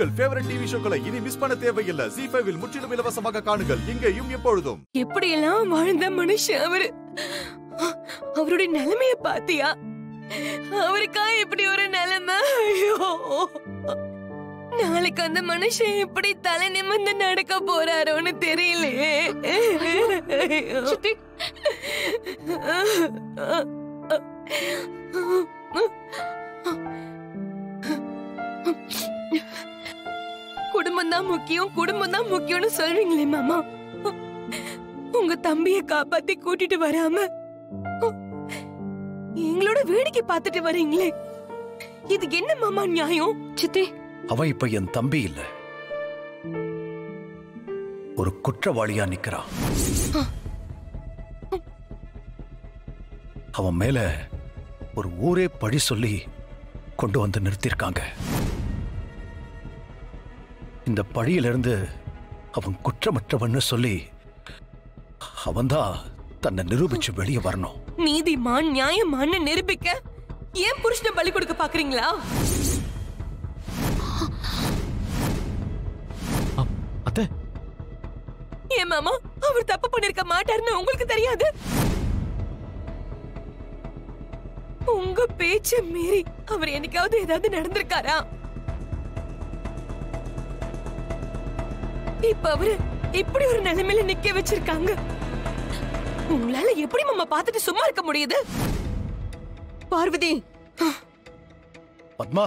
உங்கள் favourite TV ஷோக்களை இனி miss பண்ண தேவையில்லை ஜி ஃபைவில் முற்றிலும் இலவசமாக காணுங்கள் இங்கேயும் எப்பொழுதும் எப்படியெல்லாம் வாழ்ந்த மனுஷன் அவரு அவருடைய நிலைமைய பாத்தியா அவருக்கா இப்படி ஒரு நிலைமை ஐயோ நாளைக்கு அந்த மனுஷன் எப்படி தலை நிமிர்ந்து நடக்க போறாரோன்னு தெரியலையே ஐயோ. குடும்பம் தான் முக்கியம் குடும்பம் தான் முக்கியம்னு சொல்றீங்களே மாமா உங்க தம்பிய காப்பாத்தி கூட்டிட்டு வராம எங்களோட வேடிக்கை பார்த்துட்டு வரீங்களே இது என்ன மாமா நியாயம் சித்தி அவன் இப்ப என் தம்பி இல்ல ஒரு குற்றவாளியா நிக்கிறான் அவன் மேல ஒரு ஊரே பழி சொல்லி கொண்டு வந்து நிறுத்தியிருக்காங்க இந்த பழியிலிருந்து அவன் குற்றமற்றவன்னு சொல்லி அவன்தான் தன்னை நிரூபிச்சு வெளியே வரணும் நீதிமான் நியாயமான்னு நிரூபிக்க ஏன் புருஷனை பலி கொடுக்க பாக்குறீங்களா அத்தை ஏன் மாமா அவர் தப்பு பண்ணிருக்க மாட்டாருன்னு உங்களுக்கு தெரியாது உங்க பேச்ச மீறி அவர் என்னைக்காவது ஏதாவது நடந்திருக்காரா இப்ப அவரு இப்படி ஒரு நிலைமையில நிக்க வச்சிருக்காங்க உங்களால எப்படி மாமா பார்த்துட்டு சும்மா இருக்க முடியுது பார்வதி பத்மா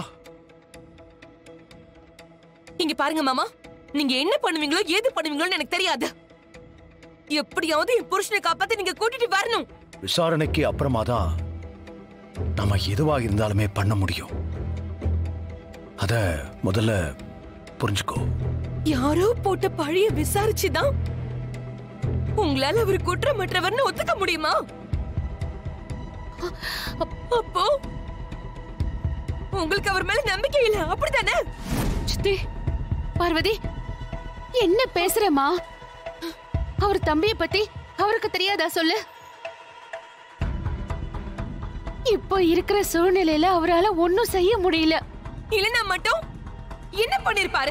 இங்க பாருங்க மாமா நீங்க என்ன பண்ணுவீங்களோ ஏது பண்ணுவீங்களோன்னு எனக்கு தெரியாது எப்படியாவது என் புருஷனை காப்பாத்தி நீங்க கூட்டிட்டு வரணும் விசாரணைக்கு அப்புறமா தான் நாம எதுவா இருந்தாலுமே பண்ண முடியும் அத முதல்ல புரிஞ்சுக்கோ யாரோ போட்ட பழிய விசாரிச்சுதான் உங்களால அவர் குற்றமற்றவர்னு ஒத்துக்க முடியுமா அப்- அப்போ உங்களுக்கு அவர் மேல நம்பிக்கை இல்ல அப்படித்தானே சித்தி பார்வதி என்ன பேசுறமா அவர் தம்பிய பத்தி அவருக்கு தெரியாதா சொல்லு இப்போ இருக்கிற சூழ்நிலையில அவரால ஒண்ணும் செய்ய முடியல இல்லனா மட்டும் என்ன பண்ணிருப்பாரு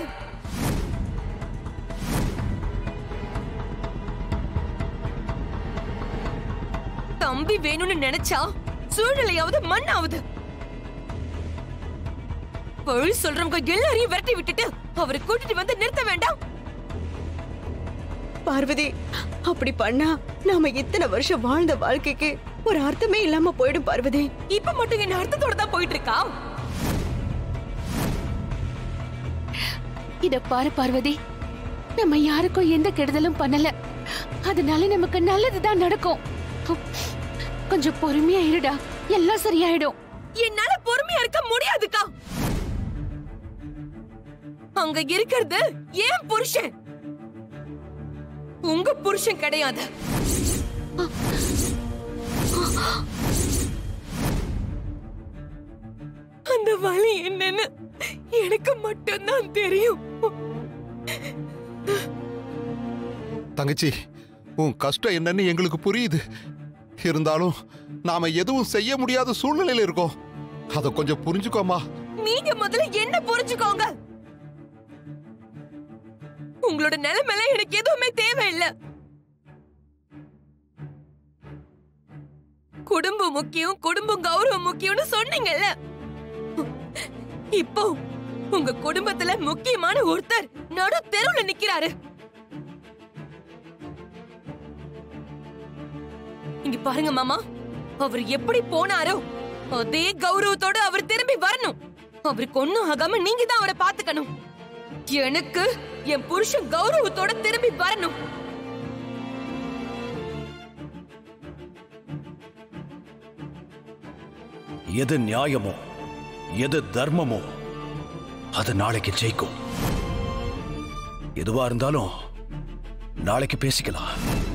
தம்பி வேணும்னு நினைச்சா சூழ்நிலையாவது மண்ணாவது பழி சொல்றவங்க எல்லாரையும் விரட்டி விட்டுட்டு அவரை கூட்டிட்டு வந்து நிறுத்த வேண்டாம் பார்வதி அப்படி பண்ணா நாம இத்தனை வருஷம் வாழ்ந்த வாழ்க்கைக்கு ஒரு அர்த்தமே இல்லாம போயிடும் பார்வதி இப்ப மட்டும் என்ன அர்த்தத்தோட தான் போயிட்டு இருக்கா இத பாரு பார்வதி நம்ம யாருக்கும் எந்த கெடுதலும் பண்ணல அதனால நமக்கு நல்லதுதான் நடக்கும் கொஞ்சம் பொறுமையா இருடா எல்லாம் சரியாயிடும் என்னால பொறுமையா இருக்க முடியாதுக்கா அங்க இருக்கிறது ஏன் புருஷன் உங்க புருஷன் கிடையாது அந்த வலி என்னன்னு எனக்கு மட்டும்தான் தெரியும் தங்கச்சி உன் கஷ்டம் என்னன்னு எங்களுக்கு புரியுது இருந்தாலும் நாம எதுவும் செய்ய முடியாத சூழ்நிலையில இருக்கோம் அத கொஞ்சம் புரிஞ்சுக்கோமா நீங்க முதல்ல என்ன புரிஞ்சுக்கோங்க உங்களோட நிலைமையில எனக்கு எதுவுமே தேவையில்லை குடும்பம் முக்கியம் குடும்பம் கௌரவம் முக்கியம்னு சொன்னீங்கல்ல இப்போ உங்க குடும்பத்துல முக்கியமான ஒருத்தர் நடு தெருவுல நிக்கிறாரு இங்க பாருங்க மாமா அவர் எப்படி போனாரோ அதே கௌரவத்தோட அவர் திரும்பி வரணும் அவருக்கு ஒண்ணும் ஆகாம நீங்க தான் அவரை பாத்துக்கணும் எனக்கு என் புருஷன் கௌரவத்தோட திரும்பி வரணும் எது நியாயமோ எது தர்மமோ அது நாளைக்கு ஜெயிக்கும் எதுவா இருந்தாலும் நாளைக்கு பேசிக்கலாம்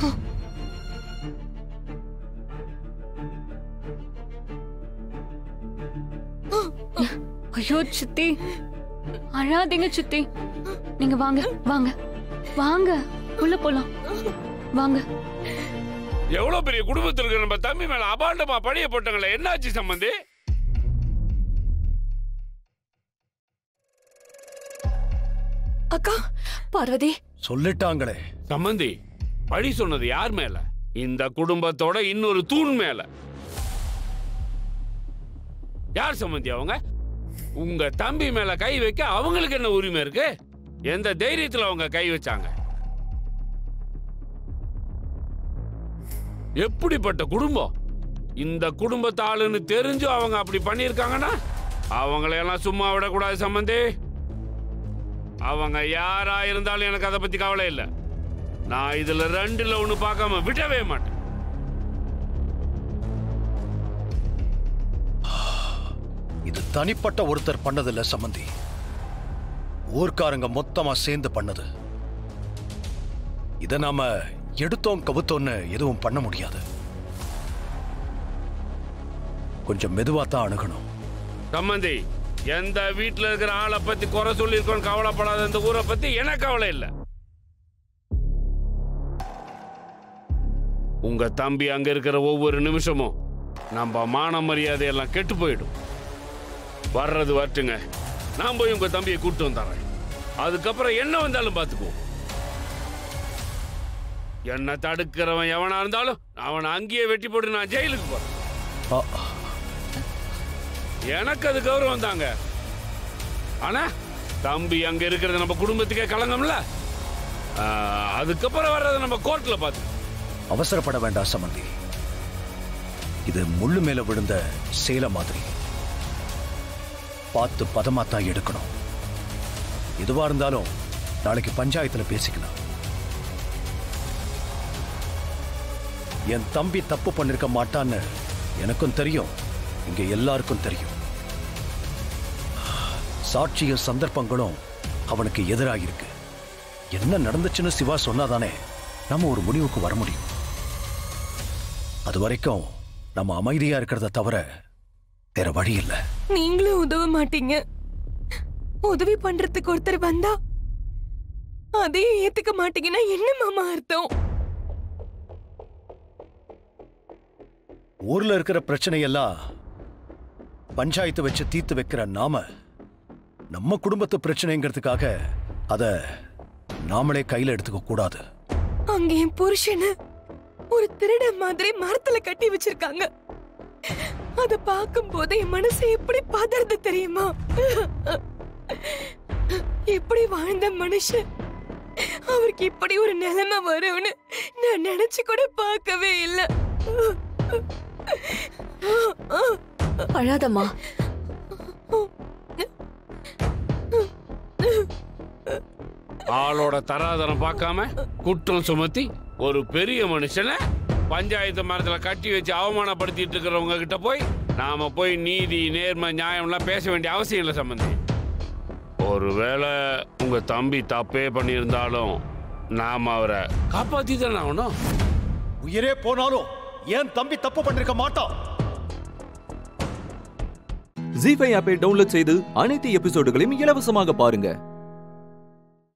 ஐயோ சித்தி அழாதீங்க சித்தி நீங்க வாங்க வாங்க வாங்க உள்ள போலாம் வாங்க எவ்வளவு பெரிய குடும்பத்தில் இருக்கிற நம்ம தம்பி மேல அபாண்டமா பழிய போட்டாங்களே என்னாச்சு சம்பந்தி அக்கா பார்வதி சொல்லிட்டாங்களே சம்பந்தி பழி சொன்னது யார் மேல இந்த குடும்பத்தோட இன்னொரு தூண் மேல யார் சம்பந்தி அவங்க உங்க தம்பி மேல கை வைக்க அவங்களுக்கு என்ன உரிமை இருக்கு எந்த தைரியத்துல அவங்க கை வச்சாங்க எப்படிப்பட்ட குடும்பம் இந்த குடும்பத்து ஆளுன்னு தெரிஞ்சும் அவங்க அப்படி பண்ணியிருக்காங்கன்னா அவங்களையெல்லாம் சும்மா விடக்கூடாது சம்பந்தி அவங்க யாரா இருந்தாலும் எனக்கு அதை பத்தி கவலை இல்லை நான் இதுல ரெண்டுல ஒண்ணு பார்க்காம விடவே மாட்டேன் இது தனிப்பட்ட ஒருத்தர் பண்ணதில்ல சம்மந்தி ஊர்க்காரங்க மொத்தமா சேர்ந்து பண்ணது இத நாம எடுத்தோம் கவுத்தோன்னு எதுவும் பண்ண முடியாது கொஞ்சம் மெதுவா தான் அணுகணும் சம்மந்தி எந்த வீட்டுல இருக்கிற ஆளை பத்தி குறை சொல்லியிருக்கோன்னு கவலைப்படாத இந்த ஊரை பத்தி எனக்கு கவலை இல்லை உங்க தம்பி அங்க இருக்கிற ஒவ்வொரு நிமிஷமும் நம்ம மான மரியாதை எல்லாம் கெட்டு போயிடும் வர்றது வரட்டுங்க நான் போய் உங்க தம்பியை கூட்டு வந்துடுறேன் அதுக்கப்புறம் என்ன வந்தாலும் பார்த்துக்குவோம் என்ன தடுக்கிறவன் எவனா இருந்தாலும் அவனை அங்கேயே வெட்டி போட்டு நான் ஜெயிலுக்கு போறேன் ஆ, எனக்கு அது கௌரவம் தாங்க ஆனா தம்பி அங்க இருக்கிறது நம்ம குடும்பத்துக்கே களங்கம்ல ஆ, அதுக்கப்புறம் வர்றதை நம்ம கோர்ட்ல பார்த்து அவசரப்பட வேண்டாம் சம்மந்தி இது முள்ளு மேல விழுந்த சேலை மாதிரி பார்த்து பதமா தான் எடுக்கணும் எதுவா இருந்தாலும் நாளைக்கு பஞ்சாயத்துல பேசிக்கலாம் என் தம்பி தப்பு பண்ணிருக்க மாட்டான்னு எனக்கும் தெரியும் இங்க எல்லாருக்கும் தெரியும் சாட்சியும் சந்தர்ப்பங்களும் அவனுக்கு எதிராக இருக்கு என்ன நடந்துச்சுன்னு சிவா சொன்னாதானே நம்ம ஒரு முடிவுக்கு வர முடியும் அது வரைக்கும் நம்ம அமைதியா இருக்கிறத தவிர வேற வழி இல்லை நீங்களும் உதவ மாட்டீங்க உதவி பண்றதுக்கு ஒருத்தர் வந்தா அதையும் ஏத்துக்க மாட்டீங்கன்னா என்ன மாமா அர்த்தம் ஊர்ல இருக்கிற பிரச்சனையெல்லாம் பஞ்சாயத்து வச்சு தீர்த்து வைக்கிற நாம நம்ம குடும்பத்து பிரச்சனைங்கிறதுக்காக அத நாமளே கையில எடுத்துக்க கூடாது அங்க என் புருஷனை ஒரு திருட மாதிரி மரத்துல கட்டி வச்சிருக்காங்க அத பார்க்கும் போது என் மனசு எப்படி பதறது தெரியுமா எப்படி வாழ்ந்த மனுஷன் அவருக்கு இப்படி ஒரு நிலைமை வரும்னு நான் நினைச்சு கூட பார்க்கவே இல்லை அழாதம்மா ஆளோட தராதரம் பார்க்காம குற்றம் சுமத்தி ஒரு பெரிய மனுஷனை பஞ்சாயத்து மரத்துல கட்டி வச்சு அவமானப்படுத்திட்டு இருக்கிறவங்க கிட்ட போய் நாம போய் நீதி நேர்மை நியாயம்லாம் பேச வேண்டிய அவசியம் இல்லை சம்பந்தி ஒருவேளை உங்க தம்பி தப்பே பண்ணியிருந்தாலும் நாம அவரை காப்பாத்தி தானே ஆகணும் உயிரே போனாலும் ஏன் தம்பி தப்பு பண்ணிருக்க மாட்டான் ஜி ஃபைவ் ஆப்பை டவுன்லோட் செய்து அனைத்து எபிசோடுகளையும் இலவசமாக பாருங்க